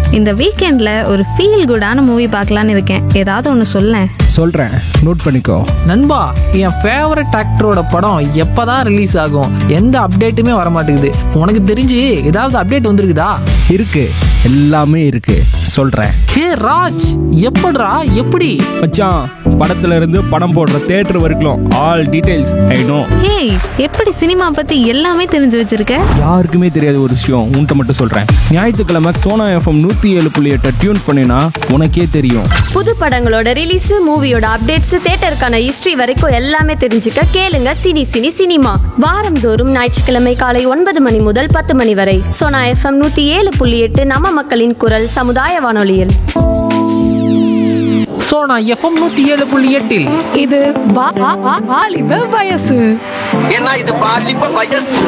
இந்த வீக்கெண்டில் ஒரு ஃபீல் குடான மூவி பார்க்கலான்னு இருக்கேன் ஏதாவது ஒன்று சொல்லேன் சொல்கிறேன் நோட் பண்ணிக்கோ நண்பா என் ஃபேவரட் ஆக்டரோட படம் எப்பதான் ரிலீஸ் ஆகும் எந்த அப்டேட்டுமே வர மாட்டேங்குது உனக்கு தெரிஞ்சு ஏதாவது அப்டேட் வந்திருக்குதா இருக்கு எல்லாமே இருக்கு சொல்கிறேன் ஹே ராஜ் எப்படிடா எப்படி மச்சான் படத்துல இருந்து படம் போடுற தேட்டர் வரைக்கும் ஆல் டீடைல்ஸ் ஐ நோ ஏய் எப்படி சினிமா பற்றி எல்லாமே தெரிஞ்சு வச்சிருக்க யாருக்குமே தெரியாத ஒரு விஷயம் உன்கிட்ட மட்டும் சொல்கிறேன் ஞாயிற்றுக்கிழமை சோனா எஃப்எம் நூற்றி ஏழு புள்ளி எட்டை டியூன் பண்ணினா உனக்கே தெரியும் புது படங்களோட ரிலீஸ் மூவியோட அப்டேட்ஸ் தேட்டருக்கான ஹிஸ்டரி வரைக்கும் எல்லாமே தெரிஞ்சுக்க கேளுங்க சினி சினி சினிமா வாரந்தோறும் ஞாயிற்றுக்கிழமை காலை ஒன்பது மணி முதல் பத்து மணி வரை சோனா எஃப்எம் நூத்தி ஏழு புள்ளி எட்டு நம்ம மக்களின் குரல் சமுதாய வானொலியில் ஸோ நான் எஃப்எம் நூற்றி ஏழு புள்ளி எட்டில் இது வா- வா- வா- வாலிப வயசு ஏன்னா இது பாலிப்ப வயசு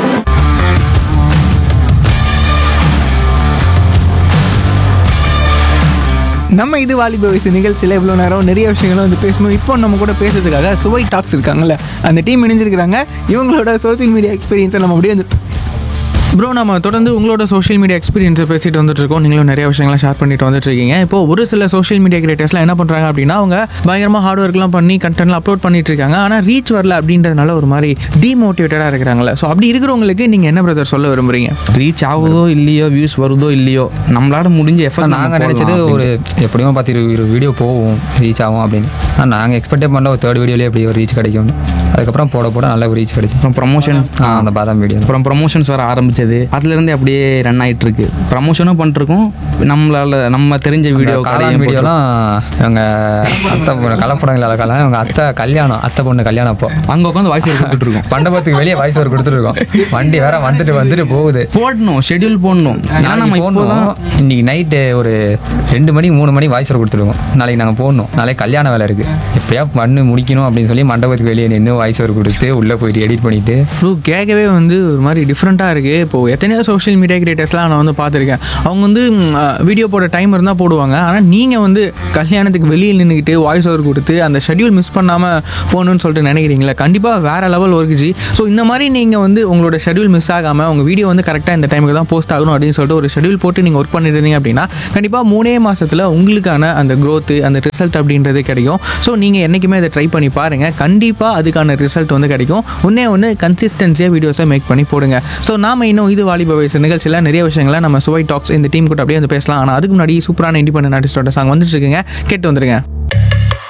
நம்ம இது வாலிப வயசு நிகழ்ச்சியில் இவ்வளோ நேரம் நிறைய விஷயங்களும் வந்து பேசணும் இப்போ நம்ம கூட பேசுறதுக்காக சுவை டாக்ஸ் இருக்காங்கல்ல அந்த டீம் இணைஞ்சிருக்கிறாங்க இவங்களோட சோஷியல் மீடியா எக்ஸ்பீரியன்ஸை நம்ம அப்படியே வந்து ப்ரோ நம்ம தொடர்ந்து உங்களோட சோஷியல் மீடியா எக்ஸ்பீரியன்ஸை பேசிட்டு வந்துட்டு இருக்கோம் நீங்களும் நிறைய விஷயங்களை ஷேர் பண்ணிட்டு வந்துட்டு இருக்கீங்க இப்போ ஒரு சில சோஷியல் மீடியா கிரியேட்டர்ஸ்லாம் என்ன பண்ணுறாங்க அப்படின்னா அவங்க பயங்கரமாக ஹார்ட் ஒர்க்லாம் பண்ணி கண்டென்ட்லாம் அப்லோட் பண்ணிட்டு இருக்காங்க ஆனால் ரீச் வரல அப்படின்றதுனால ஒரு மாதிரி டிமோட்டிவேட்டடாக இருக்கிறாங்களே ஸோ அப்படி இருக்கிறவங்களுக்கு நீங்கள் என்ன பிரதர் சொல்ல விரும்புறீங்க ரீச் ஆகுதோ இல்லையோ வியூஸ் வருதோ இல்லையோ நம்மளால முடிஞ்ச எஃபர்ட் நாங்கள் நினச்சது ஒரு எப்படியும் பார்த்து இரு வீடியோ போகும் ரீச் ஆகும் அப்படின்னு ஆனால் நாங்கள் எக்ஸ்பெக்டே பண்ணல ஒரு தேர்ட் வீடியோலேயே எப்படி ஒரு ரீச் கிடைக்கும்னு அதுக்கப்புறம் போட போட நல்ல ஒரு ரீச் கிடைச்சு அப்புறம் ப்ரமோஷன் ஆ அந்த பாதாம் வீடியோ அப்புறம் ப்ரமோஷன்ஸ் வர ஆரம்பிச்சது அதுலேருந்து அப்படியே ரன் ஆயிட்டு இருக்கு ப்ரமோஷனும் பண்ணிருக்கோம் நம்மளால நம்ம தெரிஞ்ச வீடியோ காளான் வீடியோலாம் இவங்க அத்தை பொண்ணு கலப்படங்கள் அழகாலாம் இவங்க அத்தை கல்யாணம் அத்தை பொண்ணு கல்யாணம் அப்போ அங்கே உட்காந்து வாய்ஸ் கொடுத்துட்டு இருக்கோம் மண்டபத்துக்கு வெளியே வாய்ஸ் ஒரு கொடுத்துருக்கோம் வண்டி வேற வந்துட்டு வந்துட்டு போகுது போடணும் ஷெட்யூல் போடணும் ஏன்னா நம்ம நாளைக்கு இப்போதான் போடணும் இன்னைக்கு நைட்டு ஒரு ரெண்டு மணி மூணு மணி வாய்ஸ் கொடுத்துருக்கோம் நாளைக்கு நாங்கள் போடணும் நாளைக்கு கல்யாண வேலை இருக்கு எப்படியா பண்ணு முடிக்கணும் அப்படின்னு சொல்லி மண்டபத்துக்கு வெளியே நின்று வாய்ஸ் கொடுத்து உள்ளே போயிட்டு எடிட் பண்ணிட்டு ப்ரூ கேட்கவே வந்து ஒரு மாதிரி டிஃப்ரெண்ட்டாக இருக்குது இப்போது எத்தனையோ சோஷியல் மீடியா கிரியேட்டர்ஸ்லாம் நான் வந்து பார்த்துருக்கேன் அவங்க வந்து வீடியோ போட டைம் இருந்தால் போடுவாங்க ஆனால் நீங்கள் வந்து கல்யாணத்துக்கு வெளியில் நின்றுக்கிட்டு வாய்ஸ் ஓவர் கொடுத்து அந்த ஷெட்யூல் மிஸ் பண்ணாமல் போகணுன்னு சொல்லிட்டு நினைக்கிறீங்களா கண்டிப்பாக வேறு லெவல் ஒர்க் ஜி ஸோ இந்த மாதிரி நீங்கள் வந்து உங்களோட ஷெட்யூல் மிஸ் ஆகாமல் உங்கள் வீடியோ வந்து கரெக்டாக இந்த டைமுக்கு தான் போஸ்ட் ஆகணும் அப்படின்னு சொல்லிட்டு ஒரு ஷெட்யூல் போட்டு நீங்கள் ஒர்க் பண்ணிட்டு இருந்தீங்க அப்படின்னா கண்டிப்பாக மூணே மாதத்தில் உங்களுக்கான அந்த growth அந்த ரிசல்ட் அப்படின்றது கிடைக்கும் ஸோ நீங்கள் என்றைக்குமே இதை ட்ரை பண்ணி பாருங்கள் கண்டிப்பாக அதுக்கான ரிசல்ட் வந்து கிடைக்கும் ஒன்றே ஒன்று கன்சிஸ்டன்சியாக வீடியோஸை மேக் பண்ணி போடுங்க ஸோ நாம இன்னும் இது வாலிப வயசு நிகழ்ச்சியில் நிறைய விஷயங்களை நம்ம சுவை டாக்ஸ் இந்த டீம் கூட அப்படியே வந்து பேசலாம் ஆனால் அதுக்கு முன்னாடி சூப்பரான இண்டிபெண்டன்ட் ஆர்டிஸ்டோட சாங் வந்துட்டு இருக்குங்க கேட்டு வந்துருங்க